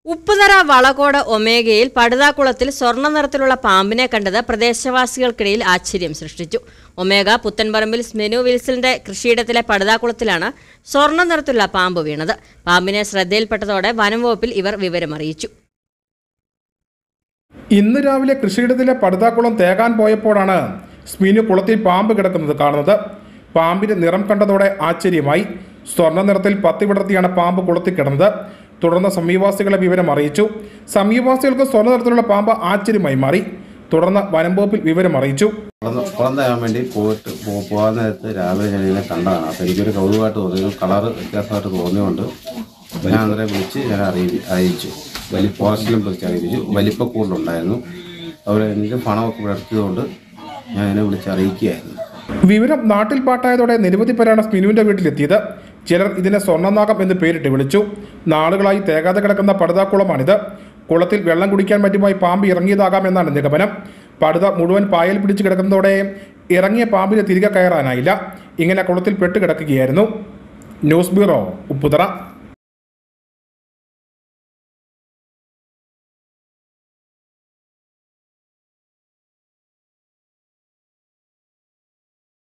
ഉപ്പുതറ വളകോട് ഒമേഗയിൽ പടുതാക്കുളത്തിൽ സ്വർണ്ണ നിറത്തിലുള്ള പാമ്പിനെ കണ്ടത് പ്രദേശവാസികൾക്കിടയിൽ ആശ്ചര്യം സൃഷ്ടിച്ചു ഒമേഗ പുത്തൻപറമ്പിൽ സ്മെനു വിൽസലിന്റെ കൃഷിയിടത്തിലെ പടുതാക്കുളത്തിലാണ് സ്വർണ്ണ നിറത്തിലുള്ള പാമ്പ് വീണത് പാമ്പിനെ ശ്രദ്ധയിൽപ്പെട്ടതോടെ വനംവകുപ്പിൽ ഇവർ വിവരമറിയിച്ചു ഇന്ന് രാവിലെ കൃഷിയിടത്തിലെ പടുതാക്കുളം തേകാൻ പോയപ്പോഴാണ് സ്മീനു കുളത്തിൽ പാമ്പ് കിടക്കുന്നത് കാണുന്നത് പാമ്പിന്റെ നിറം കണ്ടതോടെ ആശ്ചര്യമായി സ്വർണ്ണ നിറത്തിൽ പത്തി വിടർത്തിയാണ് പാമ്പ് കുളത്തിൽ കിടന്നത് തുടർന്ന് സമീപവാസികളെ വിവരം അറിയിച്ചു സമീപവാസികൾക്ക് സ്വർണ്ണ നിറത്തിലുള്ള പാമ്പ് ആശ്ചര്യമായി മാറി തുടർന്ന് വനം വകുപ്പിൽ വിവരം അറിയിച്ചു കുളം കുളം തേയാൻ വേണ്ടി പോയിട്ട് പോ- പോകാൻ നേരത്ത് രാവിലെ ഞാൻ ഇതിനെ കണ്ടതാണ് അപ്പോൾ എനിക്കൊരു കൗതുകമായിട്ട് തോന്നി ഒരു കളർ വ്യത്യാസമായിട്ട് തോന്നിയുകൊണ്ട് ഞാൻ അന്നേരം വിളിച്ച് ഞാൻ അറിയി അറിയിച്ചു വലിയ ഫോറസ്റ്റിലും വിളിച്ച് അറിയിച്ചു വലിപ്പ കൂടുതലുണ്ടായിരുന്നു അവർ എനിക്ക് പണമൊക്കെ പുലർത്തിയതുകൊണ്ട് ഞാൻ ഇതിനെ വിളിച്ച് അറിയിക്കുകയായിരുന്നു വിവരം നാട്ടിൽ പാട്ടായതോടെ നിരവധി പേരാണ് സ്മിനുവിന്റെ വീട്ടിലെത്തിയത് ചിലർ ഇതിനെ സ്വർണ്ണനാഗം എന്ന് പേരിട്ട് വിളിച്ചു നാളുകളായി തേകാതെ കിടക്കുന്ന പടുതാക്കുളമാണിത് കുളത്തിൽ വെള്ളം കുടിക്കാൻ മറ്റുമായി പാമ്പ് ഇറങ്ങിയതാകാം എന്നാണ് നിഗമനം പടുത മുഴുവൻ പായൽ പിടിച്ച് കിടക്കുന്നതോടെ ഇറങ്ങിയ പാമ്പിന് തിരികെ കയറാനായില്ല ഇങ്ങനെ കുളത്തിൽ പെട്ടുകിടക്കുകയായിരുന്നു ന്യൂസ് ബ്യൂറോ ഉപ്പുതറ